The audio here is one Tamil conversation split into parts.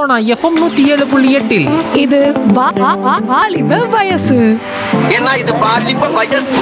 சோனா எஃப்எம் நூத்தி ஏழு புள்ளி எட்டில் இது வா- வா- வா- வாலிப வயசு ஏன்னா இது பாலிப்ப வயசு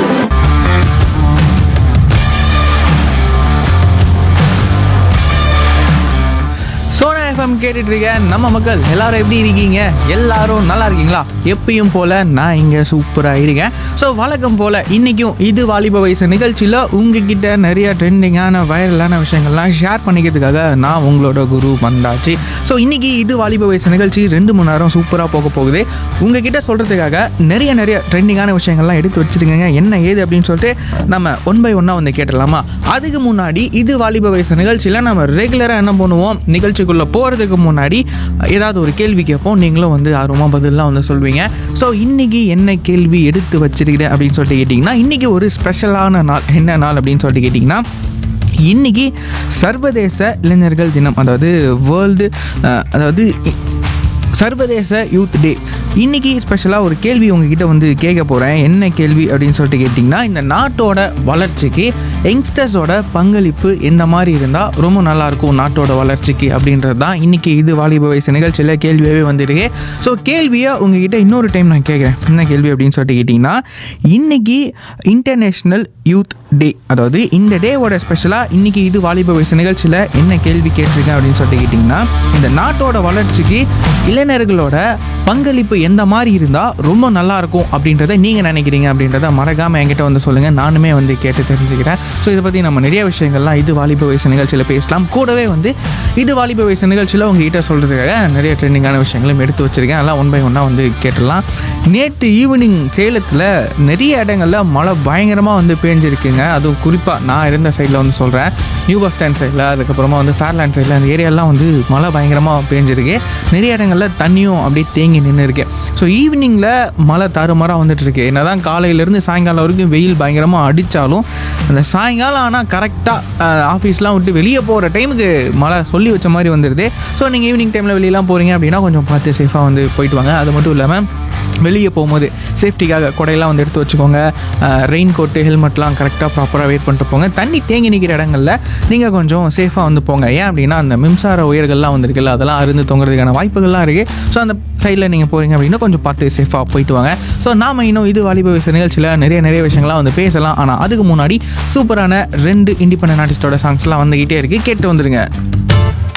சோனா எஃப்எம் கேட்டுட்டு இருக்க நம்ம மக்கள் எல்லாரும் எப்படி இருக்கீங்க எல்லாரும் நல்லா இருக்கீங்களா எப்பயும் போல நான் இங்க சூப்பரா இருக்கேன் ஸோ வழக்கம் போல இன்னைக்கும் இது வாலிப வயசு நிகழ்ச்சியில் உங்ககிட்ட நிறைய ட்ரெண்டிங்கான வைரலான விஷயங்கள்லாம் ஷேர் பண்ணிக்கிறதுக்காக நான் உங்களோட குரு வந்தாச்சு ஸோ இன்னைக்கு இது வாலிப வயசு நிகழ்ச்சி ரெண்டு மணி நேரம் சூப்பராக போக போகுது உங்ககிட்ட சொல்றதுக்காக நிறைய நிறைய ட்ரெண்டிங்கான விஷயங்கள்லாம் எடுத்து வச்சிருக்கீங்க என்ன ஏது அப்படின்னு சொல்லிட்டு நம்ம ஒன் பை ஒன்னாக வந்து கேட்டலாமா அதுக்கு முன்னாடி இது வாலிப வயசு நிகழ்ச்சியில் நம்ம ரெகுலராக என்ன பண்ணுவோம் நிகழ்ச்சிக்குள்ளே போகிறதுக்கு முன்னாடி ஏதாவது ஒரு கேள்வி கேட்போம் நீங்களும் வந்து ஆர்வமாக பதிலாம் வந்து சொல்வீங்க ஸோ இன்னைக்கு என்ன கேள்வி எடுத்து வச்சிருக்கிறேன் அப்படின்னு சொல்லிட்டு கேட்டிங்கன்னா இன்னைக்கு ஒரு ஸ்பெஷலான நாள் என்ன நாள் அப்படின்னு சொல்லிட்டு கேட்டிங்கன்னா இன்னைக்கு சர்வதேச இளைஞர்கள் தினம் அதாவது வேர்ல்டு அதாவது இ- சர்வதேச யூத் டே இன்னைக்கு ஸ்பெஷலாக ஒரு கேள்வி உங்ககிட்ட வந்து கேட்க போகிறேன் என்ன கேள்வி அப்படின்னு சொல்லிட்டு கேட்டிங்கன்னா இந்த நாட்டோட வளர்ச்சிக்கு யங்ஸ்டர்ஸோட பங்களிப்பு எந்த மாதிரி இருந்தால் ரொம்ப நல்லாயிருக்கும் நாட்டோட வளர்ச்சிக்கு அப்படின்றது தான் இன்னைக்கு இது வாலிப வயசு நிகழ்ச்சியில் கேள்வியாகவே வந்துருக்கு ஸோ கேள்வியை உங்ககிட்ட இன்னொரு டைம் நான் கேட்குறேன் என்ன கேள்வி அப்படின்னு சொல்லிட்டு கேட்டிங்கன்னா இன்னைக்கு இன்டர்நேஷ்னல் யூத் டே அதாவது இந்த டேவோட ஸ்பெஷலாக இன்னைக்கு இது வாலிப வயசு நிகழ்ச்சியில் என்ன கேள்வி கேட்டிருக்கேன் அப்படின்னு சொல்லிட்டு கேட்டிங்கன்னா இந்த நாட்டோட வளர்ச்சிக்கு இளைஞர்களோட பங்களிப்பு எந்த மாதிரி இருந்தால் ரொம்ப நல்லா இருக்கும் அப்படின்றத நீங்கள் நினைக்கிறீங்க அப்படின்றத மறக்காமல் என்கிட்ட வந்து சொல்லுங்கள் நானுமே வந்து கேட்டு தெரிஞ்சுக்கிறேன் ஸோ இதை பற்றி நம்ம நிறைய விஷயங்கள்லாம் இது வாலிப வயசு நிகழ்ச்சியில் பேசலாம் கூடவே வந்து இது வாலிப வயசு நிகழ்ச்சியில் உங்ககிட்ட சொல்கிறதுக்காக நிறைய ட்ரெண்டிங்கான விஷயங்களும் எடுத்து வச்சிருக்கேன் அதெல்லாம் ஒன் பை ஒன்னாக வந்து கேட்டுடலாம் நேற்று ஈவினிங் சேலத்தில் நிறைய இடங்களில் மழை பயங்கரமாக வந்து பேஞ்சிருக்குங்க அதுவும் குறிப்பாக நான் இருந்த சைடில் வந்து சொல்கிறேன் நியூ பஸ் ஸ்டாண்ட் சைடில் அதுக்கப்புறமா வந்து ஃபேர்லேண்ட் சைடில் அந்த ஏரியாலாம் வந்து மழை பயங்கரமாக பேஞ்சிருக்கு நிறைய இடங்களில் தண்ணியும் அப்படியே தேங்கி நின்று இருக்கு ஸோ ஈவினிங்கில் மழை தாறுமாறாக வந்துட்டு இருக்கு என்னதான் காலையிலேருந்து சாயங்காலம் வரைக்கும் வெயில் பயங்கரமாக அடித்தாலும் அந்த சாயங்காலம் ஆனால் கரெக்டாக ஆஃபீஸ்லாம் விட்டு வெளியே போகிற டைமுக்கு மழை சொல்லி வச்ச மாதிரி வந்துடுது ஸோ நீங்கள் ஈவினிங் டைமில் வெளியெல்லாம் போகிறீங்க அப்படின்னா கொஞ்சம் பார்த்து சேஃபாக வந்து போயிட்டு வாங்க அது மட்டும் இல்லாமல் வெளியே போகும்போது சேஃப்டிக்காக கொடையெல்லாம் வந்து எடுத்து வச்சுக்கோங்க ரெயின் கோட்டு ஹெல்மெட்லாம் கரெக்டாக ப்ராப்பராக வெயிட் பண்ணிட்டு போங்க தண்ணி தேங்கி நிற்கிற இடங்களில் நீங்கள் கொஞ்சம் சேஃபாக வந்து போங்க ஏன் அப்படின்னா அந்த மின்சார உயர்கள்லாம் வந்திருக்குல்ல அதெல்லாம் அருந்து தொங்குறதுக்கான வாய்ப்புகள்லாம் இருக்குது ஸோ அந்த சைடில் நீங்கள் போகிறீங்க அப்படின்னா கொஞ்சம் பார்த்து சேஃபாக போயிட்டு வாங்க ஸோ நாம இன்னும் இது வாலிப வயசு நிகழ்ச்சியில் நிறைய நிறைய விஷயங்கள்லாம் வந்து பேசலாம் ஆனால் அதுக்கு முன்னாடி சூப்பரான ரெண்டு இண்டிபெண்டன்ட் ஆர்டிஸ்டோட சாங்ஸ்லாம் வந்துக்கிட்டே இருக்குது கேட்டு வந்துருங்க